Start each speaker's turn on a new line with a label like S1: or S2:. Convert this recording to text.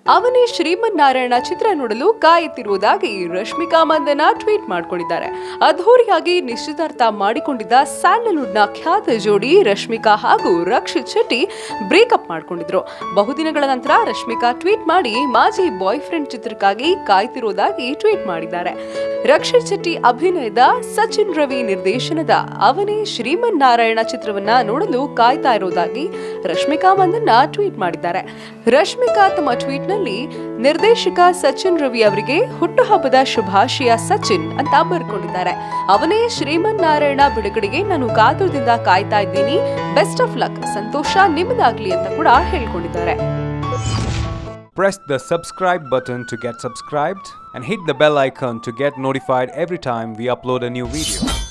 S1: ಅವನೇ ಶ್ರೀಮನ್ನಾರಾಯಣ ಚಿತ್ರ ನೋಡಲು ಕಾಯುತ್ತಿರುವುದಾಗಿ ರಶ್ಮಿಕಾ ಮಂದನ ಟ್ವೀಟ್ ಮಾಡಿಕೊಂಡಿದ್ದಾರೆ ಅದ್ಧೂರಿಯಾಗಿ ನಿಶ್ಚಿತಾರ್ಥ ಮಾಡಿಕೊಂಡಿದ್ದ ಸ್ಯಾಂಡಲ್ವುಡ್ನ ಖ್ಯಾತ ಜೋಡಿ ರಶ್ಮಿಕಾ ಹಾಗೂ ರಕ್ಷಿತ್ ಶೆಟ್ಟಿ ಬ್ರೇಕಪ್ ಮಾಡಿಕೊಂಡಿದ್ರು ಬಹುದಿನಗಳ ನಂತರ ರಶ್ಮಿಕಾ ಟ್ವೀಟ್ ಮಾಡಿ ಮಾಜಿ ಬಾಯ್ ಫ್ರೆಂಡ್ ಚಿತ್ರಕ್ಕಾಗಿ ಕಾಯ್ತಿರುವುದಾಗಿ ಟ್ವೀಟ್ ಮಾಡಿದ್ದಾರೆ ರಕ್ಷಿತ್ ಶೆಟ್ಟಿ ಅಭಿನಯದ ಸಚಿನ್ ರವಿ ನಿರ್ದೇಶನದ ಅವನೇ ಶ್ರೀಮನ್ನಾರಾಯಣ ಚಿತ್ರವನ್ನ ನೋಡಲು ಕಾಯ್ತಾ ಇರುವುದಾಗಿ ರಶ್ಮಿಕಾ ಮಂದನ್ನ ಟ್ವೀಟ್ ಮಾಡಿದ್ದಾರೆ ರಶ್ಮಿಕಾ ತಮ್ಮ ಟ್ವೀಟ್ ನಲ್ಲಿ ನಿರ್ದೇಶಕ ಸಚಿನ್ ರವಿ ಅವರಿಗೆ ಹುಟ್ಟುಹಬ್ಬದ ಶುಭಾಶಯ ಸಚಿನ್ ಅಂತ ಬರ್ಕೊಂಡಿದ್ದಾರೆ ಅವನೇ ಶ್ರೀಮನ್ನಾರಾಯಣ ಬಿಡುಗಡೆಗೆ ನಾನು ಕಾತುರದಿಂದ ಕಾಯ್ತಾ ಇದ್ದೀನಿ ಬೆಸ್ಟ್ ಆಫ್ ಲಕ್ ಸಂತೋಷ ನಿಮ್ಮದಾಗ್ಲಿ ಅಂತ ಕೂಡ ಹೇಳ್ಕೊಂಡಿದ್ದಾರೆ
S2: Press the subscribe button to get subscribed and hit the bell icon to get notified every time we upload a new video.